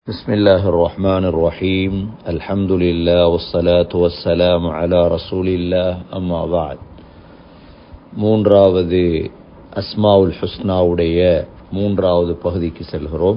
بسم الله الرحمن الرحيم الحمد لله والصلاة والسلام على رسول الله أما بعد மூன்றாவது அஸ்மாவுல் ஹுஸ்னாவுடைய மூன்றாவது பகுதிக்கு செல்கிறோம்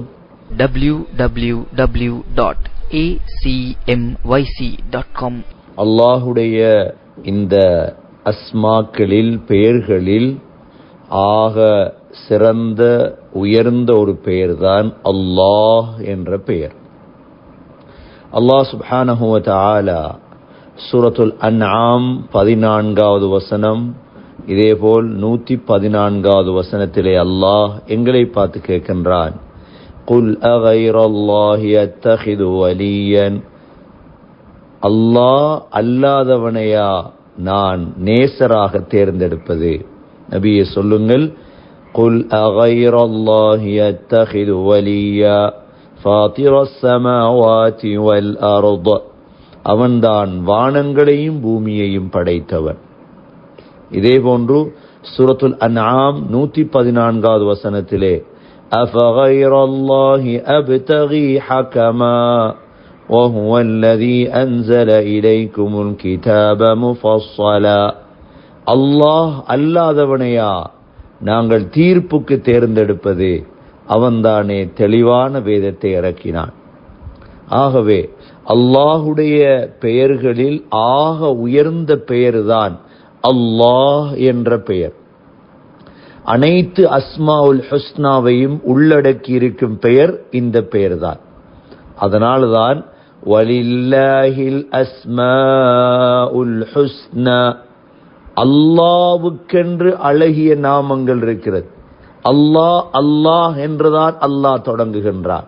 www.acmyc.com அல்லாஹுடைய இந்த அஸ்மாக்களில் பெயர்களில் ஆக சிறந்த உயர்ந்த ஒரு பெயர்தான் அல்லாஹ் என்ற பெயர் அல்லாஹ் சுப்ஹானஹு வ தஆலா சூரத்துல் அன்ஆம் பதினான்காவது வசனம் இதேபோல் நூத்தி பதினான்காவது வசனத்திலே அல்லாஹ் எங்களை பார்த்து கேட்கின்றான் குல் அகைர் அல்லாஹி அத்தஹிது வலியன் அல்லாஹ் அல்லாதவனையா நான் நேசராக தேர்ந்தெடுப்பது நபியே சொல்லுங்கள் قل أغير الله يتخذ وليا فاطر السماوات والأرض அவன்தான் வானங்களையும் பூமியையும் படைத்தவன் இதே போன்று சூரத்துல் அன்ஆம் நூத்தி பதினான்காவது வசனத்திலே أفغير الله أبتغي حكما وهو الذي أنزل إليكم الكتاب مفصلا அல்லாஹ் அல்லாதவனையா நாங்கள் தீர்ப்புக்கு தேர்ந்தெடுப்பது அவன்தானே தெளிவான வேதத்தை இறக்கினான் ஆகவே அல்லாஹுடைய பெயர்களில் ஆக உயர்ந்த பெயர்தான் அல்லாஹ் என்ற பெயர் அனைத்து அஸ்மாவுல் ஹுஸ்னாவையும் உள்ளடக்கி இருக்கும் பெயர் இந்த பெயர்தான் அதனால்தான் வலில்லாஹில் அஸ்மா உல் ஹுஸ்னா அல்லாவுக்கென்று அழகிய நாமங்கள் இருக்கிறது அல்லாஹ் அல்லாஹ் என்றுதான் அல்லாஹ் தொடங்குகின்றார்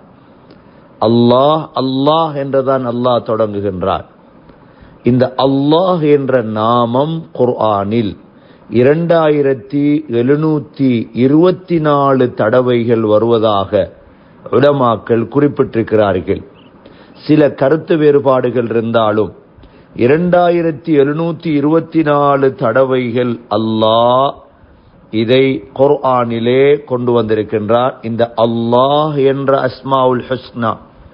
அல்லாஹ் அல்லாஹ் என்றுதான் அல்லாஹ் தொடங்குகின்றார் இந்த அல்லாஹ் என்ற நாமம் குர்ஆனில் இரண்டாயிரத்தி எழுநூத்தி இருபத்தி நாலு தடவைகள் வருவதாக உலமாக்கள் குறிப்பிட்டிருக்கிறார்கள் சில கருத்து வேறுபாடுகள் இருந்தாலும் இரண்டாயிரத்தி எழுநூத்தி இருபத்தி நாலு தடவைகள் அல்லாஹ் இதை குர்ஆனிலே கொண்டு வந்திருக்கின்றார் இந்த அல்லாஹ் என்ற அஸ்மாவுல் ஹுஸ்னா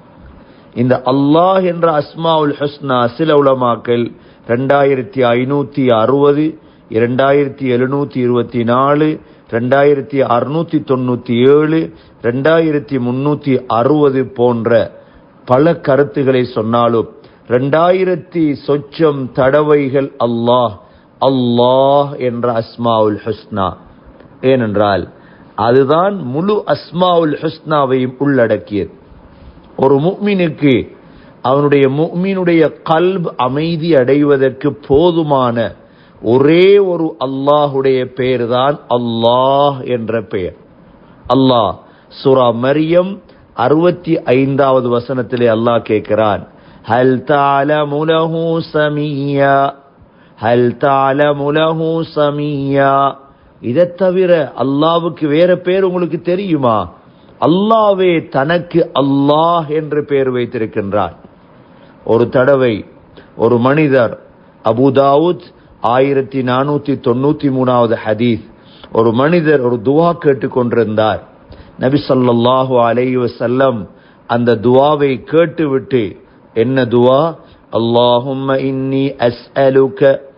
இந்த அல்லாஹ் என்ற அஸ்மாவுல் ஹுஸ்னா சில உலமாக்கள் ரெண்டாயிரத்தி ஐநூத்தி அறுபது இரண்டாயிரத்தி எழுநூத்தி இருபத்தி நாலு ரெண்டாயிரத்தி அறுநூத்தி தொண்ணூத்தி ஏழு ரெண்டாயிரத்தி முன்னூத்தி அறுபது போன்ற பல கருத்துக்களை சொன்னாலும் ரெண்டாயிரத்தி சொச்சம் தடவைகள் அல்லாஹ் அல்லாஹ் என்ற அஸ்மாவுல் ஹுஸ்னா ஏனென்றால் அதுதான் முழு அஸ்மாவுல் ஹுஸ்னாவையும் உள்ளடக்கியது ஒரு முக்மினுக்கு அவனுடைய முக்மீனுடைய கல்ப் அமைதி அடைவதற்கு போதுமான ஒரே ஒரு அல்லாஹுடைய பெயர் தான் அல்லாஹ் என்ற பெயர் அல்லாஹ் சுரா மரியம் அறுபத்தி ஐந்தாவது வசனத்திலே அல்லாஹ் கேட்கிறான் ஹல் தாலமு லஹு சமியா ஹல் தாலமு லஹு சமியா இதை தவிர அல்லாவுக்கு வேற பேர் உங்களுக்கு தெரியுமா அல்லாவே தனக்கு அல்லாஹ் என்று பெயர் வைத்திருக்கின்றார் ஒரு தடவை ஒரு மனிதர் அபுதாவுத் ஆயிரத்தி நானூத்தி தொண்ணூத்தி மூணாவது ஹதீஸ் ஒரு மனிதர் ஒரு துவா கேட்டுக்கொண்டிருந்தார் நபி சொல்லாஹு அலைஹி வசல்லம் அந்த துவாவை கேட்டுவிட்டு என்ன துவா اللهم إني أسألك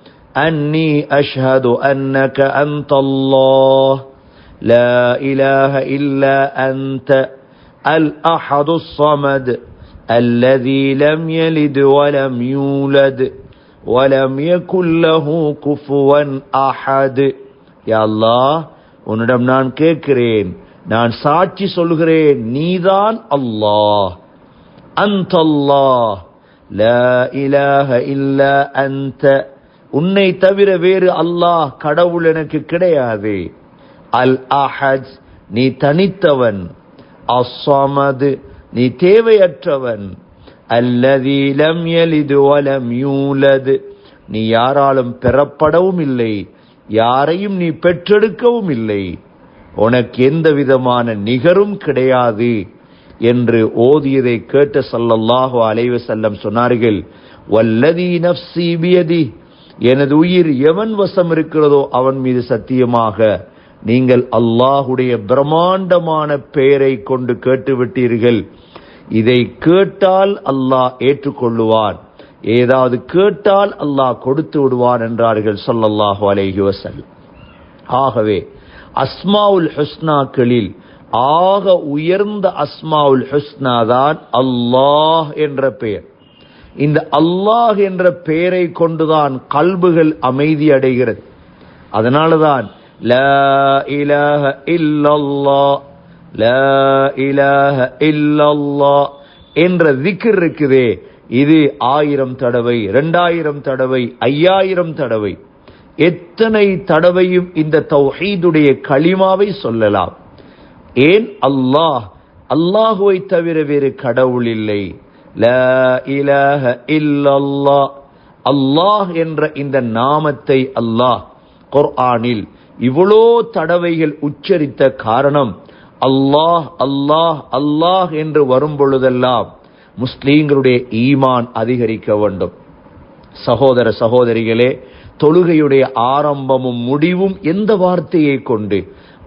أني أشهد أنك أنت الله لا إله إلا أنت الأحد الصمد الذي لم يلد ولم يولد ولم يكن له كفوا أحد يا الله உன்னிடம் நான் கேட்கிறேன் நான் சாட்சி சொல்கிறேன் நீதான் அல்லாஹ் அந்த அல்லாஹ் லா இலாஹ இல்லா அந்த உன்னை தவிர வேறு அல்லாஹ் கடவுள் எனக்கு கிடையாது அல் அஹஜ் நீ தனித்தவன் அஸ்ஸமது நீ தேவையற்றவன் அல்லதி லம் யலிது வலம் யூலது நீ யாராலும் பெறப்படவும் இல்லை யாரையும் நீ பெற்றெடுக்கவும் இல்லை உனக்கு எந்த விதமான நிகரும் கிடையாது என்று ஓதியதை கேட்ட சல்லல்லாஹு அலைவ செல்லம் சொன்னார்கள் வல்லதி நப்சி பியதி எனது உயிர் எவன் வசம் இருக்கிறதோ அவன் மீது சத்தியமாக நீங்கள் அல்லாஹுடைய பிரம்மாண்டமான பெயரை கொண்டு கேட்டுவிட்டீர்கள் இதை கேட்டால் அல்லாஹ் ஏற்றுக்கொள்ளுவான் ஏதாவது கேட்டால் அல்லாஹ் கொடுத்து விடுவான் என்றார்கள் சொல்லல்லாஹு அலைஹி வஸல்லம் ஆகவே அஸ்மாவுல் ஹுஸ்னாக்களில் ஆக உயர்ந்த அஸ்மாவுல் ஹுஸ்னா தான் அல்லாஹ் என்ற பெயர் இந்த அல்லாஹ் என்ற பெயரை கொண்டுதான் கல்புகள் அமைதி அடைகிறது அதனாலதான் லா இலாஹ இல்லல்லாஹ் லா இலாஹ இல்லல்லாஹ் என்ற திக்ர் இருக்குதே இது ஆயிரம் தடவை இரண்டாயிரம் தடவை ஐயாயிரம் தடவை எத்தனை தடவையும் இந்த தௌஹீதுடைய களிமாவை சொல்லலாம் ஏன் அல்லாஹ் அல்லாஹுவை தவிர வேறு கடவுள் இல்லை லா இலாஹ இல்லல்லாஹ் அல்லாஹ் என்ற இந்த நாமத்தை அல்லாஹ் குர்ஆனில் இவ்வளோ தடவைகள் உச்சரித்த காரணம் அல்லாஹ் அல்லாஹ் அல்லாஹ் என்று வரும் பொழுதெல்லாம் முஸ்லீம்களுடைய ஈமான் அதிகரிக்க வேண்டும் சகோதர சகோதரிகளே தொழுகையுடைய ஆரம்பமும் முடிவும் எந்த வார்த்தையை கொண்டு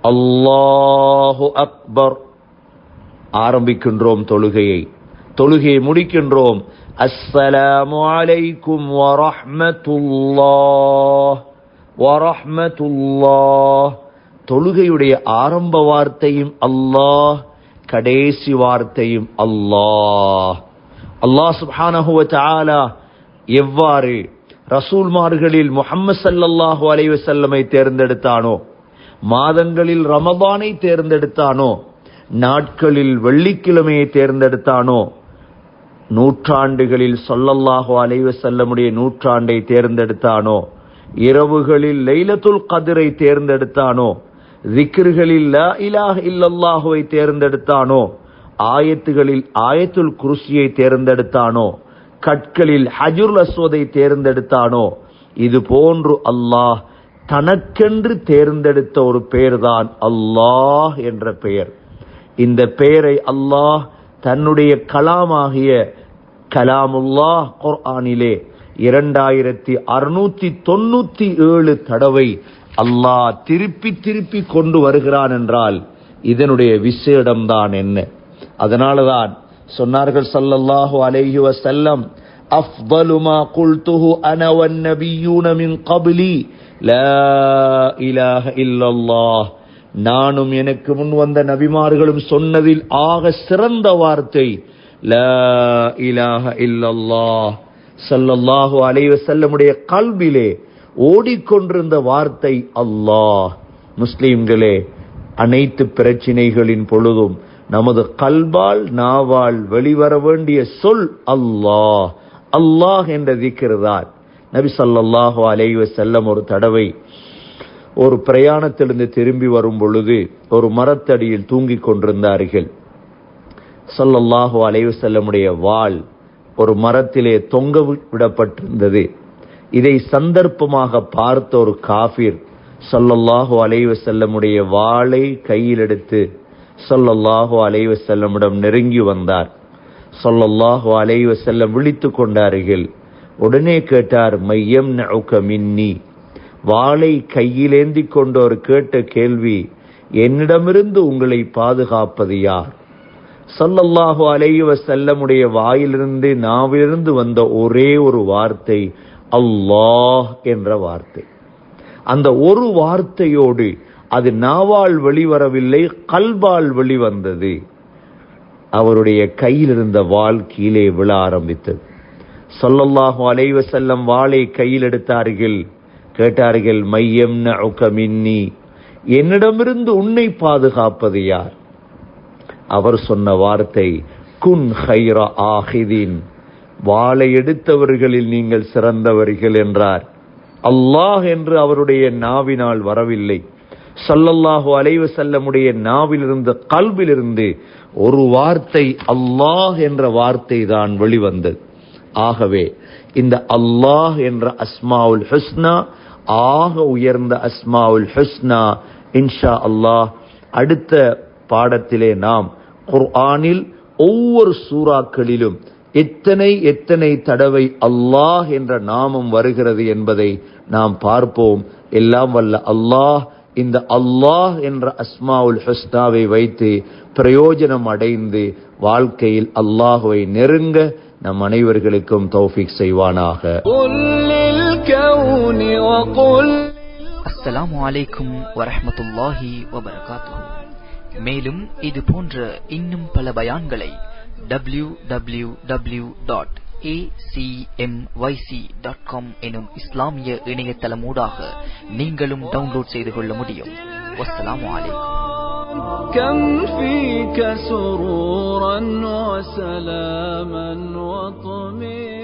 அல்லாஹு அக்பர் ஆரம்பிக்கின்றோம் தொழுகையை தொழுகையை முடிக்கின்றோம் அஸ்ஸலாமு அலைக்கும் வரஹ்மத்துல்லாஹ் வரஹ்மத்துல்லாஹ் தொழுகையுடைய ஆரம்ப வார்த்தையும் அல்லாஹ் கடைசி வார்த்தையும் அல்லாஹ் அல்லாஹ் சுப்ஹானஹு வ தஆலா எவ்வாறு ரசூல்மார்களில் முஹம்மது ஸல்லல்லாஹு அலைஹி வஸல்லமை தேர்ந்தெடுத்தானோ மாதங்களில் ரமபானை தேர்ந்தெடுத்தானோ நாட்களில் வெள்ளிக்கிழமையை தேர்ந்தெடுத்தானோ நூற்றாண்டுகளில் சொல்லல்லாஹு அலைஹி வஸல்லமுடைய நூற்றாண்டை தேர்ந்தெடுத்தானோ இரவுகளில் லைலத்துல் கதிரை தேர்ந்தெடுத்தானோ திக்ருகளில் லா இலாஹ இல்லல்லாஹுவை தேர்ந்தெடுத்தானோ ஆயத்துகளில் ஆயத்துல் குருசியை தேர்ந்தெடுத்தானோ கற்களில் ஹஜுர் அஸ்வதை தேர்ந்தெடுத்தானோ இது போன்று அல்லாஹ் தனக்கென்று தேர்ந்தெடுத்த ஒரு பெயர்தான் அல்லாஹ் என்ற பெயர் இந்த பெயரை அல்லாஹ் தன்னுடைய கலாமாகிய கலாமுல்லாஹ் குர்ஆனிலே இரண்டாயிரத்தி அறுநூத்தி தொண்ணூத்தி ஏழு தடவை அல்லாஹ் திருப்பி திருப்பி கொண்டு வருகிறான் என்றால் இதனுடைய விசேடம்தான் என்ன அதனாலதான் சொன்னார்கள் ஸல்லல்லாஹு அலைஹி வஸல்லம் அஃضل ما قلته انا والنبيون من قبلي لا اله الا الله நானும் எனக்கு முன் வந்த நபிமார்களும் சொன்னதில் ஆக சிறந்த வார்த்தை லா இலாஹ இல்லல்லாஹ் ஸல்லல்லாஹு அலைஹி வஸல்லமுடைய கல்விலே ஓடிக்கொண்டிருந்த வார்த்தை அல்லாஹ் முஸ்லிம்களே அனைத்து பிரச்சினைகளின் பொழுதும் நமது கல்பால் நாவால் வெளிவர வேண்டிய சொல் அல்லாஹ் அல்லாஹ் என்ற திக்ருதான் நபி ஸல்லல்லாஹு அலைஹி வஸல்லம் ஒரு தடவை ஒரு பிரயாணத்திலிருந்து திரும்பி வரும் பொழுது ஒரு மரத்தடியில் தூங்கிக் கொண்டிருந்தார்கள் ஸல்லல்லாஹு அலைஹி வஸல்லமுடைய வாள் ஒரு மரத்திலே தொங்க விடப்பட்டிருந்தது இதை சந்தர்ப்பமாக பார்த்த ஒரு காஃபிர் ஸல்லல்லாஹு அலைஹி வஸல்லமுடைய வாளை கையில் எடுத்து ஸல்லல்லாஹு அலைஹி வஸல்லமிடம் நெருங்கி வந்தார் ஸல்லல்லாஹு அலைஹி வஸல்லம் விழித்துக் கொண்டார்கள் உடனே கேட்டார் மையம் நஉக மின்னி வாளை கையிலேந்தி கொண்டோர் கேட்ட கேள்வி என்னிடமிருந்து உங்களை பாதுகாப்பது யார் ஸல்லல்லாஹு அலைஹி வஸல்லமுடைய வாயிலிருந்து நாவிலிருந்து வந்த ஒரே ஒரு வார்த்தை அல்லாஹ் என்ற வார்த்தை அந்த ஒரு வார்த்தையோடு அது நாவால் வெளிவரவில்லை கல்பால் வெளிவந்தது அவருடைய கையில் இருந்த வாள் கீழே விழ ஆரம்பித்தது சொல்லல்லாஹு அலைஹி வஸல்லம் வாளை கையில் எடுத்தார்கள் கேட்டார்கள் மையம் மின்னி என்னிடமிருந்து உன்னை பாதுகாப்பது யார் அவர் சொன்ன வார்த்தை குன் ஹைர ஆஹிதீன் வாளை எடுத்தவர்களில் நீங்கள் சிறந்தவர்கள் என்றார் அல்லாஹ் என்று அவருடைய நாவினால் வரவில்லை சல்லல்லாஹு அலைவ செல்லமுடைய நாவிலிருந்து கல்விலிருந்து ஒரு வார்த்தை அல்லாஹ் என்ற வார்த்தை தான் வெளிவந்தது ஆகவே இந்த அல்லாஹ் என்ற அஸ்மாவுல் ஹுஸ்னா ஆக உயர்ந்த அஸ்மாவுல் ஹுஸ்னா இன்ஷா அல்லாஹ் அடுத்த பாடத்திலே நாம் குர்ஆனில் ஒவ்வொரு சூறாக்களிலும் எத்தனை எத்தனை தடவை அல்லாஹ் என்ற நாமம் வருகிறது என்பதை நாம் பார்ப்போம் எல்லாம் வல்ல அல்லாஹ் இந்த அல்லாஹ் என்ற அஸ்மாவுல் ஹுஸ்னாவை வைத்து பிரயோஜனம் அடைந்து வாழ்க்கையில் அல்லாஹுவை நெருங்க நம் அனைவர்களுக்கும் தௌஃபிக் செய்வானாக قل للكون وقل அஸ்ஸலாமு அலைக்கும் வரஹ்மத்துல்லாஹி வபரகாத்துஹு மேலும் இது போன்ற இன்னும் பல பயான்களை W W W dot dot com எனும் இஸ்லாமிய இணையதளமூடாக நீங்களும் டவுன்லோட் செய்து கொள்ள முடியும் வஸ்ஸலாமு அலைக்கும் كم فيك سرورا وسلاما وطمئنا